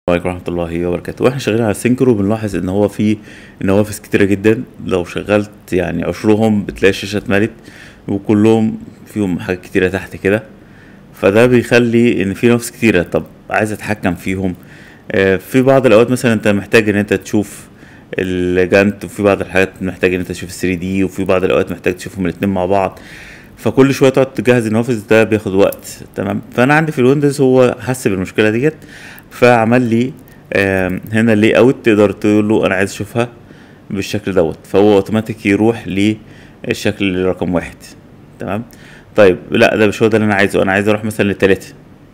عليكم ورحمة الله وبركاته واحنا شغالين على السينكرو بنلاحظ ان هو في نوافذ كتيرة جدا لو شغلت يعني عشرهم بتلاقي الشاشة اتملت وكلهم فيهم حاجات كتيرة تحت كده فده بيخلي ان في نوافذ كتيرة طب عايز اتحكم فيهم آه، في بعض الاوقات مثلا انت محتاج ان انت تشوف الجانت وفي بعض الحاجات محتاج ان انت تشوف 3 دي وفي بعض الاوقات محتاج تشوفهم الاتنين مع بعض فكل شويه تقعد تجهز النوافذ ده بياخد وقت تمام فانا عندي في الويندوز هو حس بالمشكله ديت فعمل لي آم، هنا لي اوت تقدر تقول له انا عايز اشوفها بالشكل دوت فهو اوتوماتيك يروح للشكل رقم واحد تمام طيب لا ده مش هو ده اللي انا عايزه انا عايز اروح مثلا للتلاته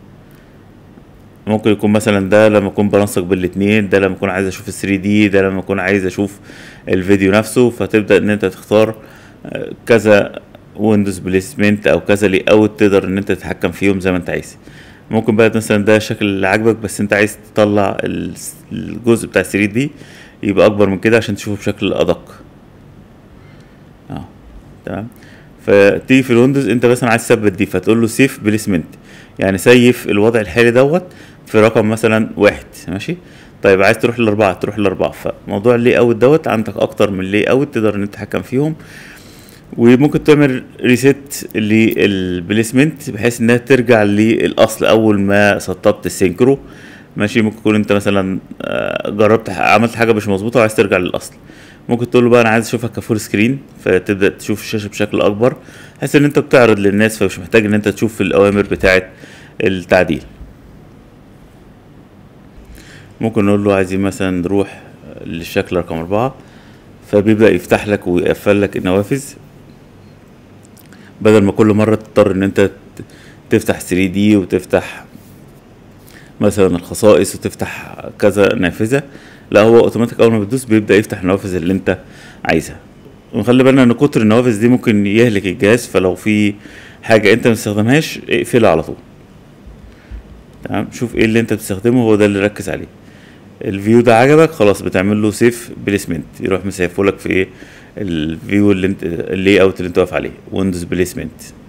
ممكن يكون مثلا ده لما اكون بنسق بالاتنين ده لما اكون عايز اشوف ال 3 دي ده لما اكون عايز اشوف الفيديو نفسه فتبدا ان انت تختار آه، كذا ويندوز بليسمنت او كذا لي اوت تقدر ان انت تتحكم فيهم زي ما انت عايز ممكن بقى مثلا ده الشكل اللي عاجبك بس انت عايز تطلع ال- الجزء بتاع 3 دي يبقى اكبر من كده عشان تشوفه بشكل ادق اه تمام فتيجي في الويندوز انت مثلا عايز تثبت دي فتقول له سيف بليسمنت يعني سيف الوضع الحالي دوت في رقم مثلا واحد ماشي طيب عايز تروح للاربعه تروح للاربعه فموضوع اللي اوت دوت عندك اكتر من لي اوت تقدر ان انت تتحكم فيهم وممكن تعمل ريست للبليسمنت بحيث انها ترجع للاصل اول ما سطبت السينكرو ماشي ممكن تكون انت مثلا آه، جربت ح- عملت حاجه مش مظبوطه وعايز ترجع للاصل ممكن تقول له بقى انا عايز اشوفها كفول سكرين فتبدا تشوف الشاشه بشكل اكبر بحيث ان انت بتعرض للناس فمش محتاج ان انت تشوف الاوامر بتاعه التعديل ممكن نقول له عايزين مثلا نروح للشكل رقم أربعة فبيبدأ يفتح لك ويقفل لك النوافذ بدل ما كل مرة تضطر إن أنت ت- تفتح 3 دي وتفتح مثلا الخصائص وتفتح كذا نافذة لا هو اوتوماتيك أول ما بتدوس بيبدأ يفتح النوافذ اللي أنت عايزها ونخلي بالنا إن كتر النوافذ دي ممكن يهلك الجهاز فلو في حاجة أنت مستخدمهاش اقفلها على طول تمام شوف ايه اللي انت بتستخدمه هو ده اللي ركز عليه الفيو ده عجبك خلاص بتعمل له سيف بليسمنت يروح مسيفه لك في ايه الفيو اللي انت اللي اوت اللي انت واقف عليه ويندوز بليسمنت